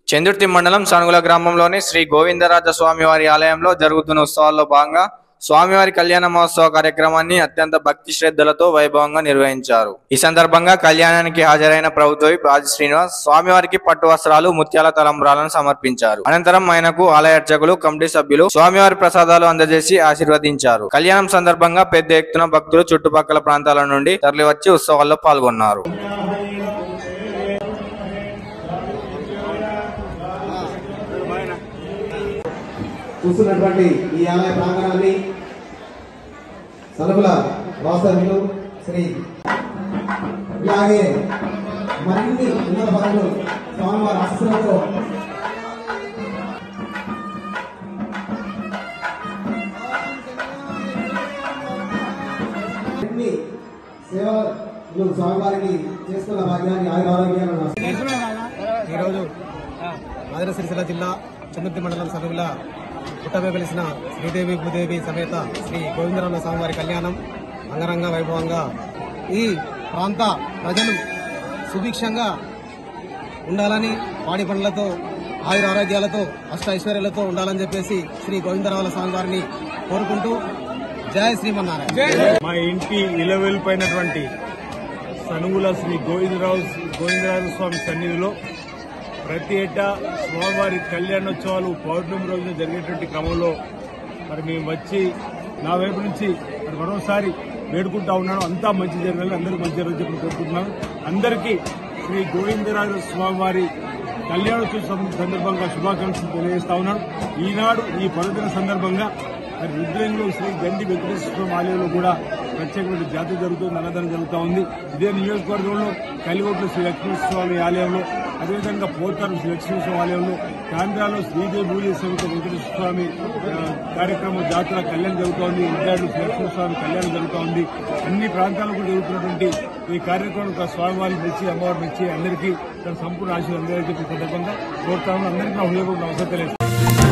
చందుర్తి మండలం సనుగుల గ్రామంలోని శ్రీ గోవిందరాజ స్వామివారి ఆలయంలో జరుగుతున్న ఉత్సవాల్లో భాగంగా స్వామివారి కళ్యాణ మహోత్సవ కార్యక్రమాన్ని అత్యంత భక్తి శ్రద్ధలతో వైభవంగా నిర్వహించారు ఈ సందర్భంగా కళ్యాణానికి హాజరైన ప్రభుత్వ విప్ ఆది శ్రీనివాస్ స్వామివారికి పట్టు వస్త్రాలు ముత్యాల తలంబ్రాలను సమర్పించారు అనంతరం ఆయనకు ఆలయ అర్చకులు కమిటీ సభ్యులు స్వామివారి ప్రసాదాలు అందజేసి ఆశీర్వదించారు కళ్యాణం సందర్భంగా పెద్ద ఎత్తున భక్తులు చుట్టుపక్కల ప్రాంతాల నుండి తరలివచ్చి ఉత్సవాల్లో పాల్గొన్నారు చూస్తున్నటువంటి ఈ ఆలయ ప్రాంగణాన్ని సలుగుల వాస్తవ్యులు శ్రీ ఇలాగే మరిన్ని ఉన్నత పనులు స్వామివారి ఆశీస్సులతో మరిన్ని సేవలు స్వామివారికి చేస్తున్న భాగ్యాన్ని ఆయుర ఆరోగ్యాలను ఈరోజు ఆదిర సిరిసిల్ల జిల్లా చందుర్తి మండలం సరువుల పుట్టమే వెలిసిన శ్రీదేవి భూదేవి సమేత శ్రీ గోవిందరామ స్వామివారి కళ్యాణం అంగరంగ వైభవంగా ఈ ప్రాంత ప్రజలు సుభిక్షంగా ఉండాలని పాడి పండ్లతో ఆయుర ఆరోగ్యాలతో అష్ట ఐశ్వర్యాలతో ఉండాలని చెప్పేసి శ్రీ గోవిందరావుల స్వామి వారిని కోరుకుంటూ జయ శ్రీమన్నారాయణ మా ఇంటి ఇలవెల్పోయినటువంటి సనుగుల శ్రీ గోవిందరావు గోవిందరాజు స్వామి సన్నిధిలో ప్రతి ఏటా స్వామివారి కళ్యాణోత్సవాలు పౌర్ణమి రోజున జరిగేటువంటి క్రమంలో మరి మేము వచ్చి నా వైపు నుంచి మరి మరోసారి వేడుకుంటా ఉన్నాను అంతా మంచి జరగాలి అందరికీ మంచి జరగాలని చెప్పి కోరుకుంటున్నాను అందరికీ శ్రీ గోవిందరాజు స్వామివారి కళ్యాణోత్సవం సందర్భంగా శుభాకాంక్షలు తెలియజేస్తా ఉన్నాను ఈనాడు ఈ పర్వదిన సందర్భంగా మరి రుద్రంలో శ్రీ గండి వెంకటేశ్వర స్వామి ఆలయంలో కూడా ప్రత్యేకమైన జాతర జరుగుతుంది అన్నదానం జరుగుతూ ఉంది ఇదే నియోజకవర్గంలో కలిగొట్లు శ్రీ లక్ష్మీశ్వర స్వామి ఆలయంలో అదేవిధంగా పోతారు శ్రీ లక్ష్మీశ్వర స్వామి ఆలయంలో కాంధ్రాలో శ్రీదేవి భూజ సమేత వెంకటేశ్వర స్వామి ఆ, కార్యక్రమం జాతర కళ్యాణం జరుగుతోంది ఇంద్రాడు శ్రీ లక్ష్మీశ్వర స్వామి కళ్యాణం జరుగుతోంది అన్ని ప్రాంతాలకు జరుగుతున్నటువంటి ఈ కార్యక్రమం స్వామివారికి మెచ్చి అమ్మవారిని మెచ్చి అందరికీ తన సంపూర్ణ ఆశీర్వాదం అందాలని చెప్పి ఈ సందర్భంగా కోరుతాము అందరికీ నా హృదయపూర్వక అవసరం తెలియజేస్తాను